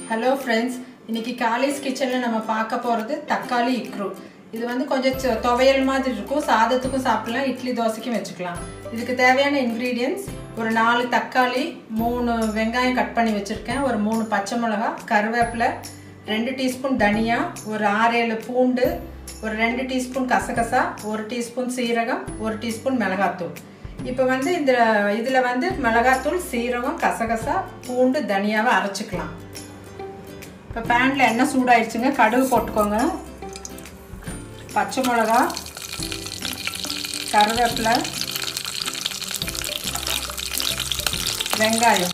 hello friends இன்னைக்கு college கிச்சனில் நம்ம பார்க்க போகிறது தக்காளி இக்ரு இது வந்து கொஞ்சம் சொ- துவையல் மாதிரி இருக்கும் சாதத்துக்கும் சாப்பிடலாம் இட்லி தோசைக்கும் வச்சுக்கலாம் இதுக்கு தேவையான இன்க்ரீடியன்ஸ் ஒரு நாலு தக்காளி மூணு வெங்காயம் கட் பண்ணி வச்சுருக்கேன் ஒரு மூணு பச்சை மிளகா கருவேப்பிலை ரெண்டு டீஸ்பூன் தனியா ஒரு ஆறேழு பூண்டு ஒரு ரெண்டு டீஸ்பூன் கசகசா ஒரு டீஸ்பூன் சீரகம் ஒரு டீஸ்பூன் மிளகாத்தூள் இப்போ வந்து இந்த இதில் வந்து மிளகாத்தூள் சீரகம் கசகசா பூண்டு தனியாவை அரைச்சிக்கலாம் இப்போ பேனில் எண்ணெய் சூடாயிடுச்சுங்க கடுகு போட்டுக்கோங்க பச்சை மிளகா கருவேப்பிலை வெங்காயம்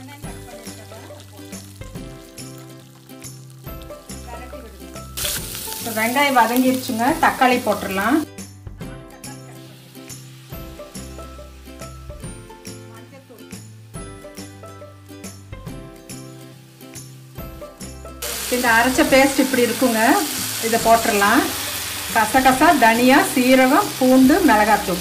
இப்போ வெங்காயம் வதங்கிருச்சுங்க தக்காளி போட்டுடலாம் இந்த அரைச்ச பேஸ்ட் இப்படி இருக்குங்க இதை போட்டுடலாம் கசகசா தனியா சீரகம் பூண்டு மிளகாத்தூள்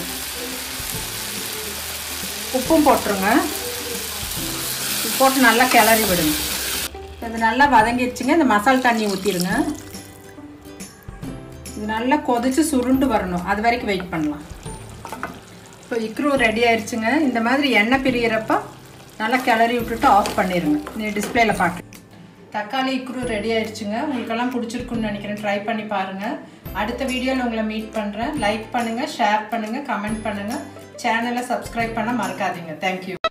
உப்பும் போட்டுருங்க இது போட்டு நல்லா கிளறி விடுங்க இது நல்லா வதங்கிடுச்சுங்க இந்த மசால் தண்ணி ஊற்றிடுங்க இது நல்லா கொதிச்சு சுருண்டு வரணும் அது வரைக்கும் வெயிட் பண்ணலாம் இப்போ இக்ரூ ரெடி ஆயிடுச்சுங்க இந்த மாதிரி எண்ணெய் பிரியறப்ப நல்லா கிளறி விட்டுட்டு ஆஃப் பண்ணிடுங்க நீ டிஸ்பிளேல பார்க்க தக்காளி இக்ரூ ரெடி ஆயிடுச்சுங்க உங்களுக்கெல்லாம் பிடிச்சிருக்குன்னு நினைக்கிறேன் ட்ரை பண்ணி பாருங்கள் அடுத்த வீடியோவில் உங்களை மீட் பண்ணுறேன் லைக் பண்ணுங்கள் ஷேர் பண்ணுங்கள் கமெண்ட் பண்ணுங்கள் சேனலை சப்ஸ்கிரைப் பண்ண மறக்காதீங்க தேங்க்யூ